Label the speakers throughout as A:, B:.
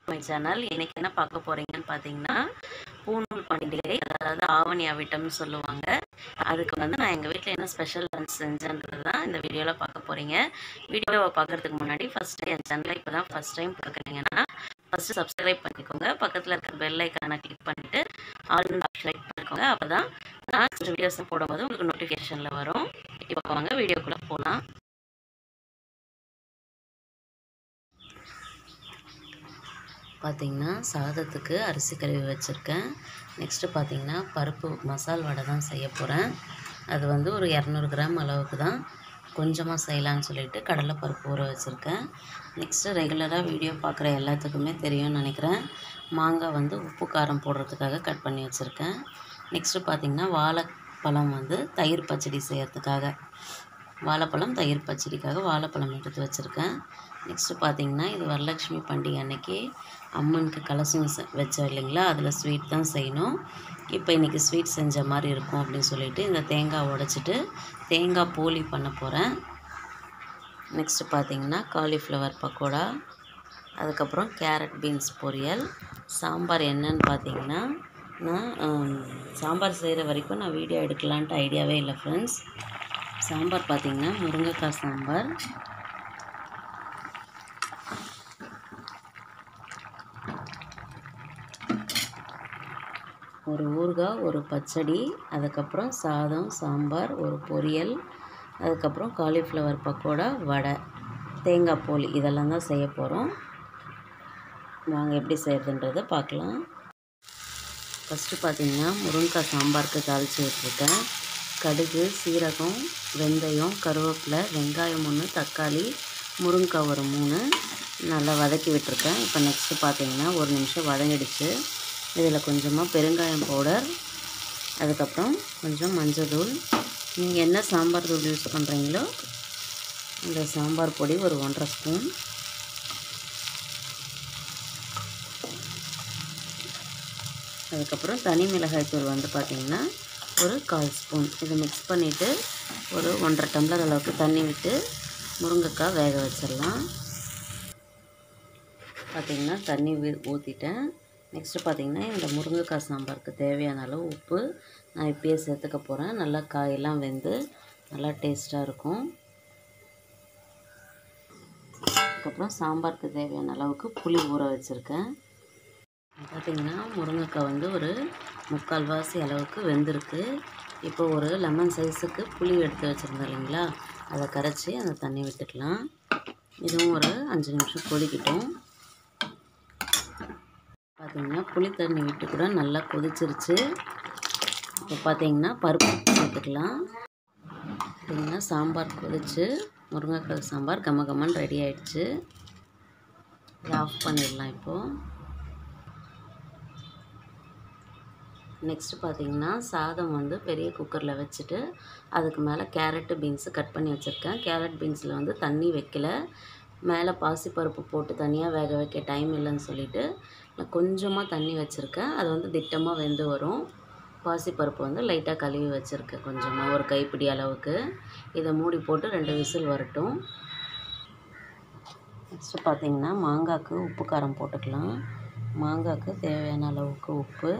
A: my channel இன்னைக்கு என்ன பார்க்க போறீங்கன்னு பார்த்தீங்கன்னா பூநூல் பண்டிகை அதாவது ஆவணி அவிட்டம்னு சொல்லுவாங்க அதுக்கு வந்து நான் எங்கள் வீட்டில் என்ன ஸ்பெஷல் லன்ச் செஞ்சேன்றது தான் இந்த வீடியோவில் பார்க்க போகிறீங்க வீடியோவை பார்க்குறதுக்கு முன்னாடி ஃபஸ்ட்டு என் சேனலை இப்போ தான் ஃபஸ்ட் டைம் பார்க்குறீங்கன்னா ஃபஸ்ட்டு சப்ஸ்கிரைப் பண்ணிக்கோங்க பக்கத்தில் இருக்கிற பெல் ஐக்கானை கிளிக் பண்ணிவிட்டு ஆல் செலக்ட் பண்ணிக்கோங்க அப்போ தான் நான் வீடியோஸ் போடும்போது உங்களுக்கு நோட்டிஃபிகேஷனில் வரும் இப்போ வாங்க வீடியோக்குள்ளே போகலாம் பார்த்திங்கன்னா சாதத்துக்கு அரிசி கழுவி வச்சுருக்கேன் நெக்ஸ்ட்டு பார்த்திங்கன்னா பருப்பு மசால் வடை தான் செய்ய போகிறேன் அது வந்து ஒரு இரநூறு கிராம் அளவுக்கு தான் கொஞ்சமாக செய்யலான்னு சொல்லிட்டு கடலைப்பருப்பு ஊற வச்சுருக்கேன் நெக்ஸ்ட்டு ரெகுலராக வீடியோ பார்க்குற எல்லாத்துக்குமே தெரியும்னு நினைக்கிறேன் மாங்காய் வந்து உப்பு காரம் போடுறதுக்காக கட் பண்ணி வச்சுருக்கேன் நெக்ஸ்ட்டு பார்த்திங்கன்னா வாழைப்பழம் வந்து தயிர் பச்சடி செய்யறதுக்காக வாழைப்பழம் தயிர் பச்சடிக்காக வாழைப்பழம் எடுத்து வச்சுருக்கேன் நெக்ஸ்ட்டு பார்த்தீங்கன்னா இது வரலட்சுமி பண்டிகை அன்னைக்கு அம்மனுக்கு கலசம் செ- வச்சோம் இல்லைங்களா அதில் ஸ்வீட் தான் செய்யணும் இப்போ இன்றைக்கி ஸ்வீட் செஞ்ச மாதிரி இருக்கும் அப்படின்னு சொல்லிட்டு இந்த தேங்காய் உடைச்சிட்டு தேங்காய் போலி பண்ண போகிறேன் நெக்ஸ்ட்டு பார்த்தீங்கன்னா காலிஃப்ளவர் பக்கோடா அதுக்கப்புறம் கேரட் பீன்ஸ் பொரியல் சாம்பார் என்னன்னு பார்த்தீங்கன்னா நான் ஆம், சாம்பார் செய்கிற வரைக்கும் நான் வீடியோ எடுக்கலான்ட்டு ஐடியாவே இல்லை ஃப்ரெண்ட்ஸ் சாம்பார் பார்த்தீங்கன்னா முருங்கைக்காய் சாம்பார் ஒரு ஊறுகாய் ஒரு பச்சடி அதுக்கப்புறம் சாதம் சாம்பார் ஒரு பொரியல் அதுக்கப்புறம் காலிஃப்ளவர் பக்கோடா வடை தேங்காய் போலி இதெல்லாம் தான் செய்ய போகிறோம் வாங்க எப்படி செய்கிறதுன்றதை பார்க்கலாம் ஃபஸ்ட்டு பார்த்தீங்கன்னா முருங்கைக்காய் சாம்பாருக்கு தாளித்து வச்சுருக்கேன் கடுகு சீரகம் வெந்தயம் கருவேப்பிலை வெங்காயம் ஒன்று தக்காளி முருங்கைக்காய் ஒரு மூணு நல்லா வதக்கி விட்டுருக்கேன் இப்போ நெக்ஸ்ட்டு பார்த்தீங்கன்னா ஒரு நிமிஷம் வதங்கிடுச்சு இதில் கொஞ்சமாக பெருங்காயம் பவுடர் அதுக்கப்புறம் கொஞ்சம் மஞ்சள் தூள் நீங்கள் என்ன சாம்பார் தூள் யூஸ் பண்ணுறீங்களோ அந்த சாம்பார் பொடி ஒரு ஒன்றரை ஸ்பூன் அதுக்கப்புறம் தனி மிளகாய் தூள் வந்து பார்த்திங்கன்னா ஒரு கால் ஸ்பூன் இது மிக்ஸ் பண்ணிவிட்டு ஒரு ஒன்றரை டம்ளர் அளவுக்கு தண்ணி விட்டு முருங்கைக்காய் வேக வச்சிடலாம் பார்த்திங்கன்னா தண்ணி ஊ- ஊற்றிட்டேன் நெக்ஸ்ட்டு பார்த்திங்கன்னா இந்த முருங்கைக்காய் சாம்பாருக்கு தேவையான அளவு உப்பு நான் இப்பயே சேர்த்துக்க போகிறேன் நல்லா காயெல்லாம் வெந்து நல்லா டேஸ்ட்டாக இருக்கும் அதுக்கப்புறம் சாம்பாருக்கு தேவையான அளவுக்கு புளி ஊற வச்சுருக்கேன் பார்த்திங்கன்னா முருங்கைக்காய் வந்து ஒரு முக்கால்வாசி அளவுக்கு வெந்திருக்கு இப்போ ஒரு லெமன் சைஸுக்கு புளி எடுத்து வச்சுருந்தோம் இல்லைங்களா அதை கரைச்சி அந்த தண்ணி விட்டுக்கலாம் இதுவும் ஒரு அஞ்சு நிமிஷம் கொதிக்கட்டும் பார்த்தீங்கன்னா புளி தண்ணி விட்டு கூட நல்லா கொதிச்சிருச்சு இப்போ பார்த்தீங்கன்னா பருப்பு சேர்த்துக்கலாம் பார்த்தீங்கன்னா சாம்பார் கொதிச்சு முருங்கைக்காய் சாம்பார் கம கமன்னு ரெடி ஆயிடுச்சு இதை ஆஃப் பண்ணிடலாம் இப்போது நெக்ஸ்ட்டு பார்த்தீங்கன்னா சாதம் வந்து பெரிய குக்கரில் வச்சுட்டு அதுக்கு மேலே கேரட்டு பீன்ஸு கட் பண்ணி வச்சுருக்கேன் கேரட் பீன்ஸில் வந்து தண்ணி வைக்கல மேலே பாசிப்பருப்பு போட்டு தனியாக வேக வைக்க டைம் இல்லைன்னு சொல்லிட்டு நான் கொஞ்சமாக தண்ணி வச்சுருக்கேன் அது வந்து திட்டமாக வெந்து வரும் பாசிப்பருப்பு வந்து லைட்டாக கழுவி வச்சுருக்கேன் கொஞ்சமாக ஒரு கைப்பிடி அளவுக்கு இதை மூடி போட்டு ரெண்டு விசில் வரட்டும் நெக்ஸ்ட்டு பார்த்தீங்கன்னா மாங்காய்க்கு உப்பு காரம் போட்டுக்கலாம் மாங்காய்க்கு தேவையான அளவுக்கு உப்பு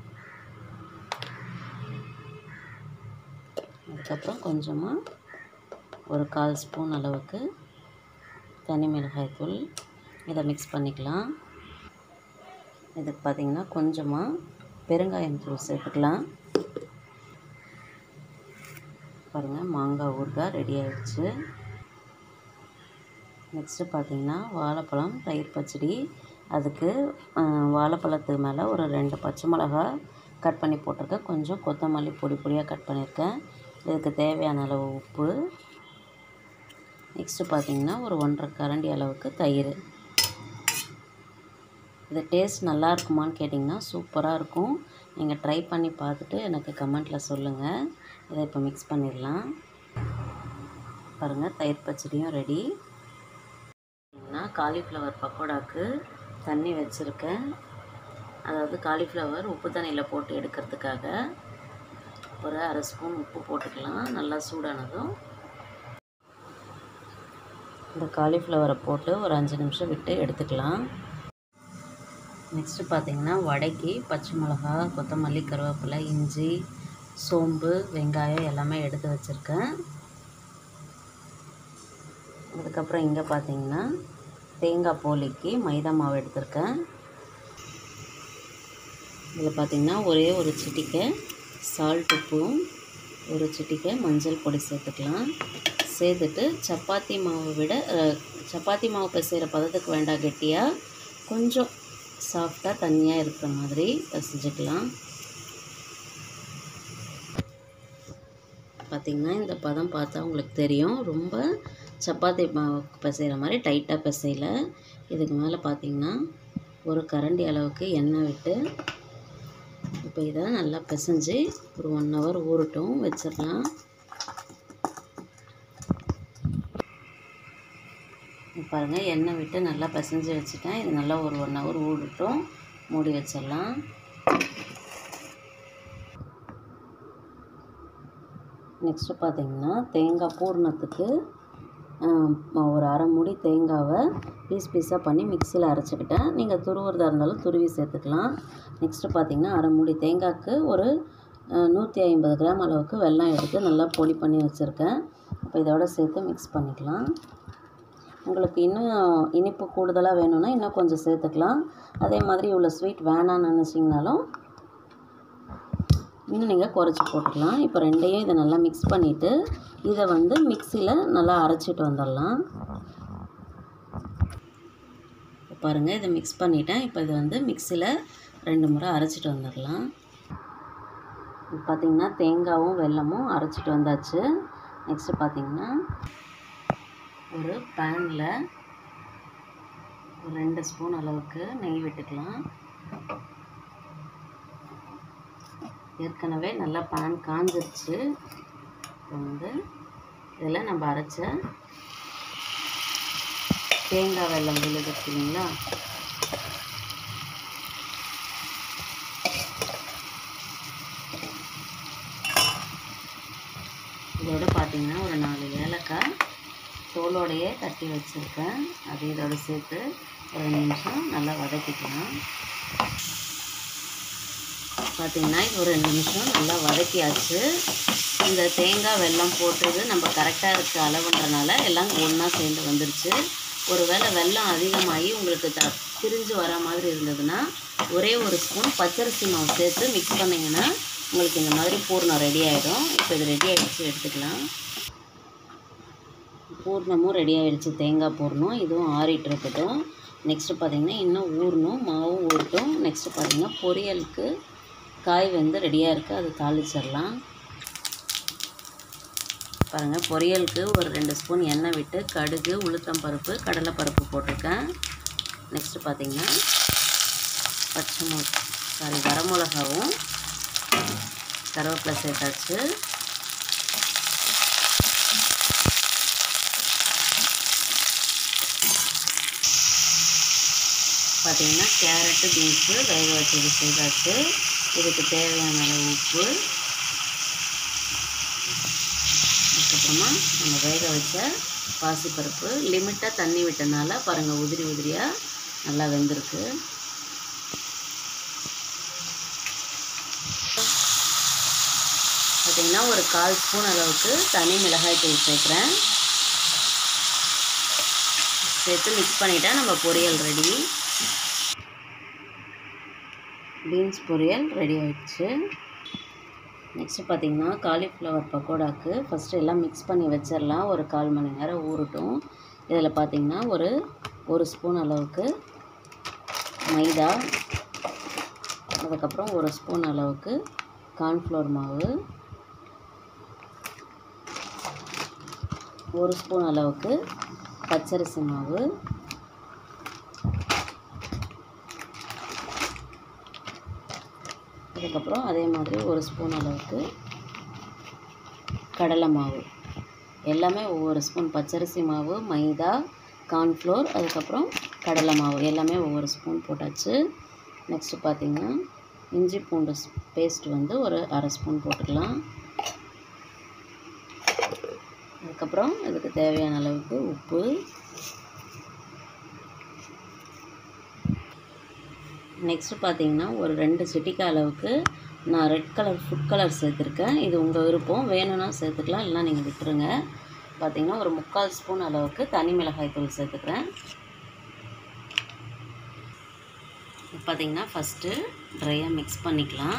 A: அதுக்கப்புறம் கொஞ்சமாக ஒரு கால் ஸ்பூன் அளவுக்கு தனி மிளகாய் தூள் இதை மிக்ஸ் பண்ணிக்கலாம் இதுக்கு பார்த்திங்கன்னா கொஞ்சமாக பெருங்காயம் தூள் சேர்த்துக்கலாம் பாருங்கள் மாங்காய் ஊறுகாய் ரெடி ஆயிடுச்சு நெக்ஸ்ட்டு பார்த்தீங்கன்னா வாழைப்பழம் தயிர் பச்சடி அதுக்கு ஆஹ், வாழைப்பழத்துக்கு மேலே ஒரு ரெண்டு பச்சை மிளகாய் கட் பண்ணி போட்டிருக்கேன் கொஞ்சம் கொத்தமல்லி பொடி பொடியாக கட் பண்ணியிருக்கேன் இதுக்கு தேவையான அளவு உப்பு நெக்ஸ்ட்டு பார்த்தீங்கன்னா ஒரு ஒன்றரை கரண்டி அளவுக்கு தயிர் இது டேஸ்ட் நல்லா இருக்குமான்னு கேட்டிங்கன்னா சூப்பராக இருக்கும் நீங்கள் ட்ரை பண்ணி பார்த்துட்டு எனக்கு கமெண்ட்டில் சொல்லுங்கள் இதை இப்போ மிக்ஸ் பண்ணிடலாம் பாருங்கள் தயிர் பச்சடியும் ரெடி பார்த்தீங்கன்னா காலிஃப்ளவர் பக்கோடாக்கு தண்ணி வச்சுருக்கேன் அதாவது காலிஃப்ளவர் உப்பு தண்ணியில் போட்டு எடுக்கிறதுக்காக ஒரு அரை ஸ்பூன் உப்பு போட்டுக்கலாம் நல்லா சூடானதும் இந்த காலிஃப்ளவரை போட்டு ஒரு அஞ்சு நிமிஷம் விட்டு எடுத்துக்கலாம் நெக்ஸ்ட்டு பார்த்தீங்கன்னா வடைக்கு பச்சை மிளகா கொத்தமல்லி கருவேப்பிலை இஞ்சி சோம்பு வெங்காயம் எல்லாமே எடுத்து வச்சுருக்கேன் அதுக்கப்புறம் இங்கே பார்த்தீங்கன்னா தேங்காய் போலிக்கு மைதா மாவு எடுத்திருக்கேன் இதில் பார்த்தீங்கன்னா ஒரே ஒரு சிட்டிக்கை சால்ட் உப்பும் ஒரு சிட்டிக்கை மஞ்சள் பொடி சேர்த்துக்கலாம் சேர்த்துட்டு சப்பாத்தி மாவை விட அஹ், சப்பாத்தி மாவு பிசைகிற பதத்துக்கு வேண்டாம் கெட்டியாக கொஞ்சம் சாஃப்டாக தண்ணியாக இருக்கிற மாதிரி பிசைஞ்சுக்கலாம் பார்த்திங்கன்னா இந்த பதம் பார்த்தா உங்களுக்கு தெரியும் ரொம்ப சப்பாத்தி மாவு பிசைகிற மாதிரி டைட்டாக பிசையல இதுக்கு மேலே பார்த்திங்கன்னா ஒரு கரண்டி அளவுக்கு எண்ணெய் விட்டு இப்போ இதை நல்லா பிசைஞ்சு ஒரு ஒன் ஹவர் ஊறட்டும் வச்சிடலாம் பாருங்கள் எண்ணெய் விட்டு நல்லா பிசைஞ்சு வச்சுட்டேன் இது நல்லா ஒரு ஒன் ஹவர் ஊறட்டும் மூடி வச்சிடலாம் நெக்ஸ்ட்டு பார்த்தீங்கன்னா தேங்காய் பூர்ணத்துக்கு ஆம், ஒரு அரை மூடி தேங்காவை பீஸ் பீஸாக பண்ணி மிக்சியில் அரைச்சிக்கிட்டேன் நீங்கள் துருவுறதா இருந்தாலும் துருவி சேர்த்துக்கலாம் நெக்ஸ்ட்டு பார்த்தீங்கன்னா அரை மூடி தேங்காய்க்கு ஒரு நூற்றி ஐம்பது கிராம் அளவுக்கு வெல்லம் எடுத்து நல்லா பொடி பண்ணி வச்சுருக்கேன் இப்போ இதோட சேர்த்து மிக்ஸ் பண்ணிக்கலாம் உங்களுக்கு இன்னும் இனிப்பு கூடுதலாக வேணும்னா இன்னும் கொஞ்சம் சேர்த்துக்கலாம் அதே மாதிரி இவ்வளோ ஸ்வீட் வேணாம்னு நினச்சிங்கனாலும் இன்னும் நீங்கள் குறைச்சி போட்டுக்கலாம் இப்போ ரெண்டையும் இதை நல்லா மிக்ஸ் பண்ணிவிட்டு இதை வந்து மிக்சியில் நல்லா அரைச்சிட்டு வந்துடலாம் இப்போ பாருங்கள் இதை மிக்ஸ் பண்ணிட்டேன் இப்போ இதை வந்து மிக்சியில் ரெண்டு முறை அரைச்சிட்டு வந்துடலாம் இப்போ பார்த்திங்கன்னா தேங்காவும் வெல்லமும் அரைச்சிட்டு வந்தாச்சு நெக்ஸ்ட்டு பார்த்திங்கன்னா ஒரு பேனில் ஒரு ரெண்டு ஸ்பூன் அளவுக்கு நெய் விட்டுக்கலாம் ஏற்கனவே நல்லா பேன் காஞ்சிருச்சு இப்போ வந்து இதில் நம்ம அரைச்ச தேங்காய் வெல்லம் விழுது இல்லைங்களா இதோட பார்த்தீங்கன்னா ஒரு நாலு ஏலக்காய் தோலோடையே தட்டி வச்சுருக்கேன் அது இதோட சேர்த்து ஒரு ரெண்டு நிமிஷம் நல்லா வதக்கிக்கலாம் பார்த்தீங்கன்னா இது ஒரு ரெண்டு நிமிஷம் நல்லா வதக்கியாச்சு இந்த தேங்காய் வெல்லம் போட்டது நம்ம கரெக்டாக இருக்க அளவுன்றனால எல்லாம் ஒன்றா சேர்ந்து வந்துருச்சு ஒருவேளை வெல்லம் அதிகமாகி உங்களுக்கு த பிரிஞ்சு வர மாதிரி இருந்ததுன்னா ஒரே ஒரு ஸ்பூன் பச்சரிசி மாவு சேர்த்து மிக்ஸ் பண்ணிங்கன்னா உங்களுக்கு இந்த மாதிரி பூர்ணம் ரெடி ஆகிடும் இப்போ இது ரெடி ஆகிடுச்சு எடுத்துக்கலாம் பூர்ணமும் ரெடி ஆகிடுச்சு தேங்காய் பூர்ணம் இதுவும் ஆறிட்டு இருக்கட்டும் நெக்ஸ்ட்டு பார்த்தீங்கன்னா இன்னும் ஊறணும் மாவும் ஊறட்டும் நெக்ஸ்ட்டு பார்த்தீங்கன்னா பொரியலுக்கு காய் வந்து ரெடியாக இருக்குது அது தாளிச்சிடலாம் பாருங்கள் பொரியலுக்கு ஒரு ரெண்டு ஸ்பூன் எண்ணெய் விட்டு கடுகு உளுத்தம் பருப்பு கடலைப்பருப்பு போட்டிருக்கேன் நெக்ஸ்ட்டு பார்த்தீங்கன்னா பச்சை மிளகா சாரி வரமிளகாவும் கருவேப்பிலை சேர்த்தாச்சு பார்த்தீங்கன்னா கேரட்டு பீன்ஸு வேக வச்சது செய்தாச்சு இதுக்கு தேவையான அளவு உப்பு அதுக்கப்புறமா நம்ம வேக வச்ச பாசிப்பருப்பு லிமிட்டாக தண்ணி விட்டனால பாருங்கள் உதிரி உதிரியாக நல்லா வெந்திருக்கு பார்த்தீங்கன்னா ஒரு கால் ஸ்பூன் அளவுக்கு தனி மிளகாய் தூள் சேர்க்குறேன் சேர்த்து மிக்ஸ் பண்ணிட்டா நம்ம பொரியல் ரெடி பீன்ஸ் பொரியல் ரெடி ஆயிடுச்சு நெக்ஸ்ட்டு பார்த்தீங்கன்னா காலிஃப்ளவர் பக்கோடாக்கு ஃபஸ்ட்டு எல்லாம் மிக்ஸ் பண்ணி வச்சிடலாம் ஒரு கால் மணி நேரம் ஊறட்டும் இதில் பார்த்தீங்கன்னா ஒரு ஒரு ஸ்பூன் அளவுக்கு மைதா அதுக்கப்புறம் ஒரு ஸ்பூன் அளவுக்கு கார்ன்ஃப்ளவர் மாவு ஒரு ஸ்பூன் அளவுக்கு பச்சரிசி மாவு அதுக்கப்புறம் அதே மாதிரி ஒரு ஸ்பூன் அளவுக்கு கடலை மாவு எல்லாமே ஒவ்வொரு ஸ்பூன் பச்சரிசி மாவு மைதா கார்ன்ஃப்ளோர் அதுக்கப்புறம் கடலை மாவு எல்லாமே ஒவ்வொரு ஸ்பூன் போட்டாச்சு நெக்ஸ்ட்டு பார்த்திங்கன்னா இஞ்சி பூண்டு பேஸ்ட் வந்து ஒரு அரை ஸ்பூன் போட்டுக்கலாம் அதுக்கப்புறம் இதுக்கு தேவையான அளவுக்கு உப்பு நெக்ஸ்ட்டு பார்த்தீங்கன்னா ஒரு ரெண்டு சிட்டிக்கா அளவுக்கு நான் ரெட் கலர் ஃபுட் கலர் சேர்த்துருக்கேன் இது உங்கள் விருப்பம் வேணும்னா சேர்த்துக்கலாம் இல்லைனா நீங்கள் விட்டுருங்க பார்த்தீங்கன்னா ஒரு முக்கால் ஸ்பூன் அளவுக்கு தனி மிளகாய் தூள் சேர்த்துக்கிறேன் பார்த்தீங்கன்னா ஃபஸ்ட்டு ட்ரையாக மிக்ஸ் பண்ணிக்கலாம்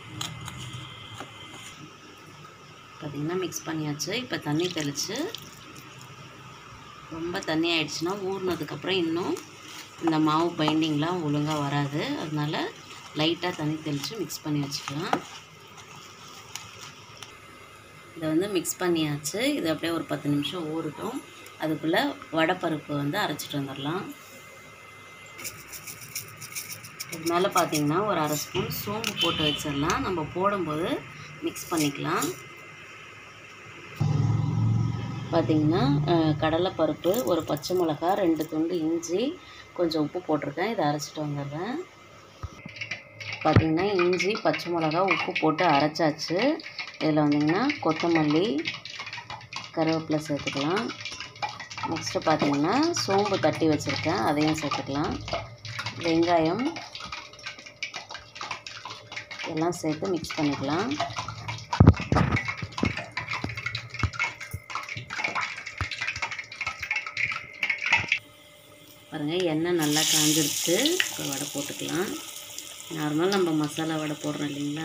A: பார்த்தீங்கன்னா மிக்ஸ் பண்ணியாச்சு இப்போ தண்ணி தெளித்து ரொம்ப தண்ணி ஆயிடுச்சுன்னா ஊறினதுக்கப்புறம் இன்னும் இந்த மாவு பைண்டிங்லாம் ஒழுங்காக வராது அதனால் லைட்டாக தண்ணி தெளித்து மிக்ஸ் பண்ணி வச்சுக்கலாம் இதை வந்து மிக்ஸ் பண்ணியாச்சு இது அப்படியே ஒரு பத்து நிமிஷம் ஊறட்டும் அதுக்குள்ளே வடைப்பருப்பு வந்து அரைச்சிட்டு வந்துடலாம் இது மேலே பார்த்தீங்கன்னா ஒரு அரை ஸ்பூன் சோம்பு போட்டு வச்சிடலாம் நம்ம போடும்போது மிக்ஸ் பண்ணிக்கலாம் பார்த்திங்கன்னா கடலைப்பருப்பு ஒரு பச்சை மிளகா ரெண்டு துண்டு இஞ்சி கொஞ்சம் உப்பு போட்டிருக்கேன் இதை அரைச்சிட்டு வந்துடுறேன் பார்த்திங்கன்னா இஞ்சி பச்சை மிளகா உப்பு போட்டு அரைச்சாச்சு இதில் வந்திங்கன்னா கொத்தமல்லி கருவேப்பிலை சேர்த்துக்கலாம் நெக்ஸ்ட்டு பார்த்திங்கன்னா சோம்பு தட்டி வச்சுருக்கேன் அதையும் சேர்த்துக்கலாம் வெங்காயம் எல்லாம் சேர்த்து மிக்ஸ் பண்ணிக்கலாம் பாருங்கள் எண்ணெய் நல்லா காஞ்சிடுச்சு இப்போ வடை போட்டுக்கலாம் நார்மல் நம்ம மசாலா வடை போடுறோம் இல்லைங்களா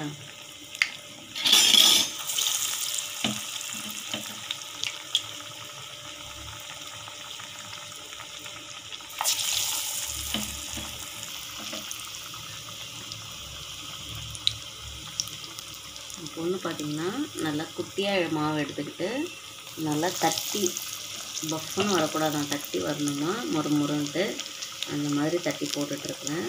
A: பொண்ணு பார்த்திங்கன்னா நல்லா குட்டியாக மாவு எடுத்துக்கிட்டு நல்லா தட்டி பஃப்னு வரக்கூடாதான் தட்டி வரணுமா முறு முருன்ட்டு அந்த மாதிரி தட்டி போட்டுட்ருக்குறேன்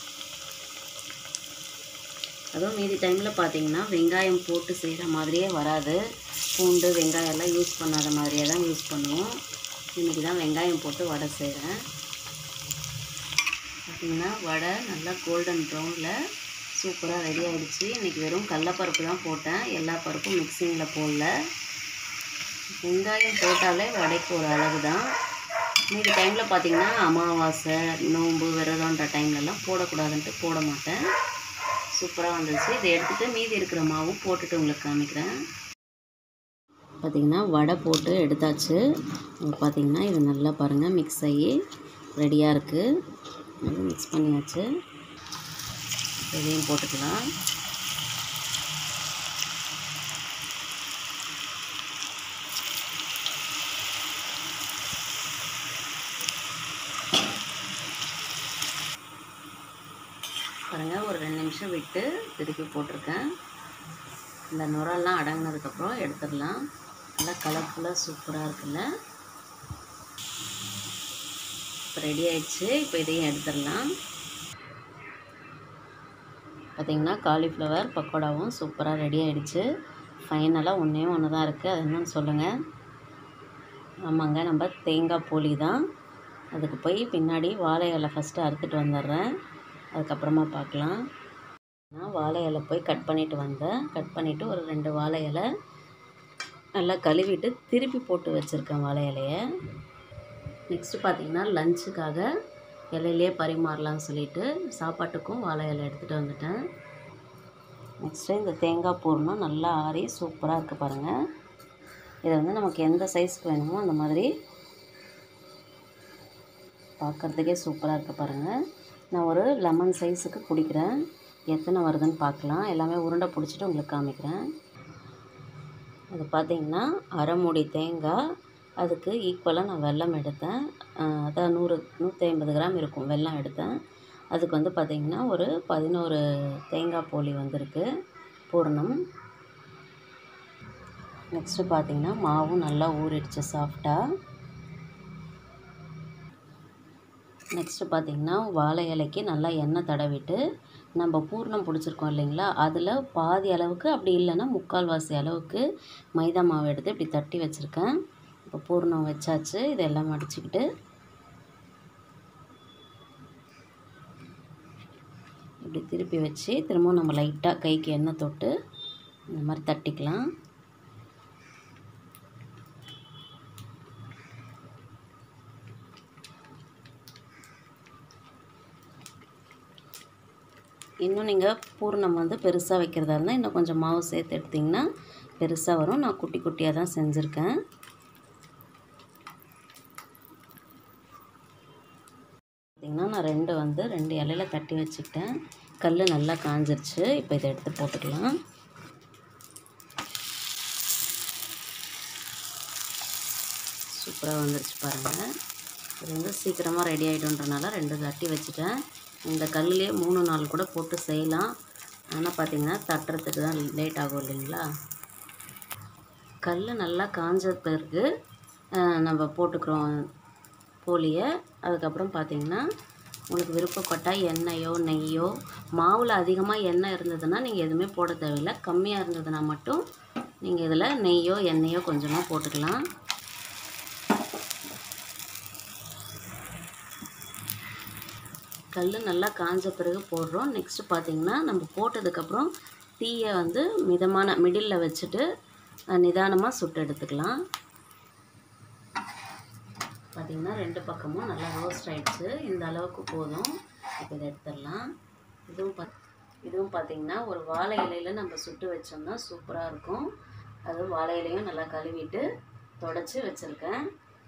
A: அதுவும் மீதி டைமில் பார்த்தீங்கன்னா வெங்காயம் போட்டு செய்கிற மாதிரியே வராது பூண்டு வெங்காயம் எல்லாம் யூஸ் பண்ணாத மாதிரியே தான் யூஸ் பண்ணுவோம் இன்றைக்கி தான் வெங்காயம் போட்டு வடை செய்கிறேன் பார்த்திங்கன்னா வடை நல்லா கோல்டன் ப்ரௌனில் சூப்பராக ரெடி ஆகிடுச்சு இன்றைக்கி வெறும் கடலப்பருப்பு தான் போட்டேன் எல்லா பருப்பும் மிக்சிங்கில் போடல வெங்காயம் போட்டாலே வடைக்கு ஒரு அழகு தான் மீதி டைமில் பார்த்திங்கன்னா அமாவாசை நோன்பு விரதன்ற டைம்லலாம் போடக்கூடாதுன்ட்டு போட மாட்டேன் சூப்பராக வந்துச்சு இதை எடுத்துகிட்டு மீதி இருக்கிற மாவும் போட்டுட்டு உங்களுக்கு காமிக்கிறேன் பார்த்திங்கன்னா வடை போட்டு எடுத்தாச்சு பார்த்திங்கன்னா இது நல்லா பாருங்கள் மிக்ஸ் ஆகி ரெடியாக இருக்குது நல்லா மிக்ஸ் பண்ணியாச்சு இதையும் போட்டுக்கலாம் பாருங்கள் ஒரு ரெண்டு நிமிஷம் விட்டு திருப்பி போட்டிருக்கேன் இந்த நுரெல்லாம் அடங்கினதுக்கப்புறம் எடுத்துடலாம் நல்லா கலர்ஃபுல்லாக சூப்பராக இருக்குல்ல இப்போ ரெடி ஆயிடுச்சு இப்போ இதையும் எடுத்துடலாம் பார்த்திங்கன்னா காலிஃப்ளவர் பக்கோடாவும் சூப்பராக ரெடி ஆயிடுச்சு ஃபைனலாக ஒன்றே ஒன்று தான் இருக்குது அது என்னன்னு சொல்லுங்கள் ஆமாங்க நம்ம தேங்காய் போலி தான் அதுக்கு போய் பின்னாடி வாழை இலை ஃபஸ்ட்டு அறுத்துட்டு வந்துடுறேன் அதுக்கப்புறமா பார்க்கலாம் நான் வாழை இலை போய் கட் பண்ணிவிட்டு வந்தேன் கட் பண்ணிவிட்டு ஒரு ரெண்டு வாழை இலை நல்லா கழுவிட்டு திருப்பி போட்டு வச்சுருக்கேன் வாழை இலையை நெக்ஸ்ட்டு பார்த்திங்கன்னா லஞ்சுக்காக இலையிலே பரிமாறலாம்னு சொல்லிட்டு சாப்பாட்டுக்கும் வாழை இலை எடுத்துகிட்டு வந்துட்டேன் நெக்ஸ்ட்டு இந்த தேங்காய் பூர்ணம் நல்லா ஆறி சூப்பராக இருக்குது பாருங்கள் இதை வந்து நமக்கு எந்த சைஸ்க்கு வேணுமோ அந்த மாதிரி பார்க்குறதுக்கே சூப்பராக இருக்குது பாருங்கள் நான் ஒரு லெமன் சைஸுக்கு பிடிக்கிறேன் எத்தனை வருதுன்னு பார்க்கலாம் எல்லாமே உருண்டை பிடிச்சிட்டு உங்களுக்கு காமிக்கிறேன் அது பார்த்திங்கன்னா அரை மூடி தேங்காய் அதுக்கு ஈக்குவலாக நான் வெல்லம் எடுத்தேன் அதான் நூறு நூற்றி ஐம்பது கிராம் இருக்கும் வெல்லம் எடுத்தேன் அதுக்கு வந்து பார்த்திங்கன்னா ஒரு பதினோரு தேங்காய் போலி வந்திருக்கு பூர்ணம் நெக்ஸ்ட்டு பார்த்திங்கன்னா மாவும் நல்லா ஊறிடுச்சு சாஃப்டாக நெக்ஸ்ட்டு பார்த்திங்கன்னா வாழை இலைக்கு நல்லா எண்ணெய் தடவிட்டு நம்ம பூர்ணம் பிடிச்சிருக்கோம் இல்லைங்களா அதில் பாதி அளவுக்கு அப்படி இல்லைன்னா முக்கால்வாசி அளவுக்கு மைதா மாவு எடுத்து இப்படி தட்டி வச்சுருக்கேன் இப்போ பூர்ணம் வச்சாச்சு இதெல்லாம் மடிச்சுக்கிட்டு இப்படி திருப்பி வச்சு திரும்பவும் நம்ம லைட்டாக கைக்கு எண்ணெய் தொட்டு இந்த மாதிரி தட்டிக்கலாம் இன்னும் நீங்கள் பூர்ணம் வந்து பெருசாக வைக்கிறதா இருந்தால் இன்னும் கொஞ்சம் மாவு சேர்த்து எடுத்திங்கன்னா பெருசாக வரும் நான் குட்டி குட்டியாக தான் செஞ்சுருக்கேன் பார்த்திங்கன்னா நான் ரெண்டு வந்து ரெண்டு இலையில தட்டி வச்சுக்கிட்டேன் கல் நல்லா காஞ்சிருச்சு இப்போ இதை எடுத்து போட்டுக்கலாம் சூப்பராக வந்துருச்சு பாருங்கள் இது வந்து சீக்கிரமாக ரெடி ஆகிடும்ன்றனால ரெண்டு தட்டி வச்சுட்டேன் இந்த கல்லுலேயே மூணு நாள் கூட போட்டு செய்யலாம் ஆனால் பார்த்தீங்கன்னா தட்டுறதுக்கு தான் லேட் ஆகும் இல்லைங்களா கல் நல்லா காஞ்ச பிறகு அஹ், நம்ம போட்டுக்கிறோம் போலியை அதுக்கப்புறம் பார்த்தீங்கன்னா உங்களுக்கு விருப்பப்பட்ட எண்ணெயோ நெய்யோ மாவில் அதிகமாக எண்ணெய் இருந்ததுன்னா நீங்கள் எதுவுமே போட தேவையில்லை கம்மியாக இருந்ததுன்னா மட்டும் நீங்கள் இதில் நெய்யோ எண்ணெயோ கொஞ்சமாக போட்டுக்கலாம் கல் நல்லா காஞ்ச பிறகு போடுறோம் நெக்ஸ்ட்டு பார்த்தீங்கன்னா நம்ம போட்டதுக்கப்புறம் தீயை வந்து மிதமான மிடில் வச்சுட்டு நிதானமாக சுட்டு எடுத்துக்கலாம் பார்த்தீங்கன்னா ரெண்டு பக்கமும் நல்லா ரோஸ்ட் ஆயிடுச்சு இந்த அளவுக்கு போதும் இப்போ இதை எடுத்துடலாம் இதுவும் பா இதுவும் பார்த்தீங்கன்னா ஒரு வாழை இலையில் நம்ம சுட்டு வச்சோம்னா சூப்பராக இருக்கும் அது வாழை இலையும் நல்லா கழுவிட்டு தொடச்சி வச்சுருக்கேன்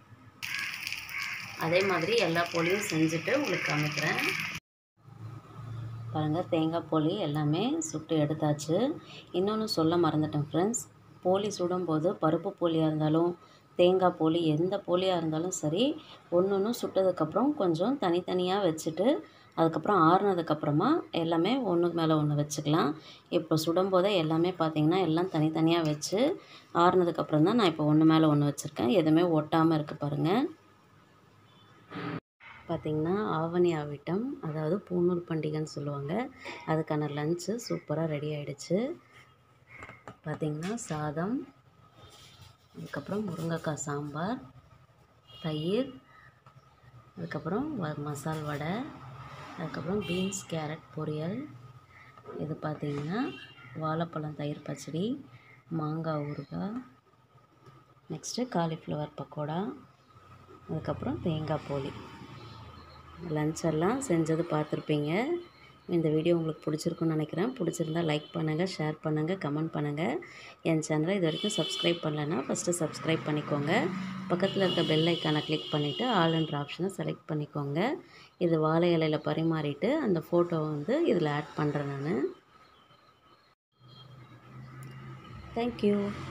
A: அதே மாதிரி எல்லா போலியும் செஞ்சுட்டு உங்களுக்கு காமிக்கிறேன் பாருங்கள் தேங்காய் போலி எல்லாமே சுட்டு எடுத்தாச்சு இன்னொன்று சொல்ல மறந்துட்டேன் ஃப்ரெண்ட்ஸ் போலி சுடும்போது பருப்பு போலியாக இருந்தாலும் தேங்காய் போலி எந்த போலியாக இருந்தாலும் சரி ஒன்று ஒன்று சுட்டதுக்கப்புறம் கொஞ்சம் தனித்தனியாக வச்சுட்டு அதுக்கப்புறம் ஆறுனதுக்கப்புறமா எல்லாமே ஒன்றுக்கு மேலே ஒன்று வச்சுக்கலாம் இப்போ சுடும்போதே எல்லாமே பார்த்திங்கன்னா எல்லாம் தனித்தனியாக வச்சு ஆறுனதுக்கப்புறம் தான் நான் இப்போ ஒன்று மேலே ஒன்று வச்சுருக்கேன் எதுவுமே ஒட்டாமல் இருக்குது பாருங்கள் பார்த்திங்கன்னா ஆவணி ஆவிட்டம் அதாவது பூநூல் பண்டிகைன்னு சொல்லுவாங்க அதுக்கான லஞ்சு சூப்பராக ரெடி ஆயிடுச்சு பார்த்திங்கன்னா சாதம் அதுக்கப்புறம் முருங்கைக்காய் சாம்பார் தயிர் அதுக்கப்புறம் வ மசால் வடை அதுக்கப்புறம் பீன்ஸ் கேரட் பொரியல் இது பார்த்திங்கன்னா வாழைப்பழம் தயிர் பச்சடி மாங்காய் ஊறுகாய் நெக்ஸ்ட்டு காலிஃப்ளவர் பக்கோடா அதுக்கப்புறம் தேங்காய் போலி லஞ்ச் எல்லாம் செஞ்சது பார்த்துருப்பீங்க இந்த வீடியோ உங்களுக்கு பிடிச்சிருக்குன்னு நினைக்கிறேன் பிடிச்சிருந்தா லைக் பண்ணுங்கள் ஷேர் பண்ணுங்கள் கமெண்ட் பண்ணுங்கள் என் சேனலை இது வரைக்கும் சப்ஸ்கிரைப் பண்ணலைன்னா ஃபஸ்ட்டு சப்ஸ்கிரைப் பண்ணிக்கோங்க பக்கத்தில் இருக்க பெல் ஐக்கானை கிளிக் பண்ணிவிட்டு ஆல்ன்ற ஆப்ஷனை செலக்ட் பண்ணிக்கோங்க இது வாழை இலையில் பரிமாறிட்டு அந்த ஃபோட்டோவை வந்து இதில் ஆட் பண்ணுறேன் நான் தேங்க்யூ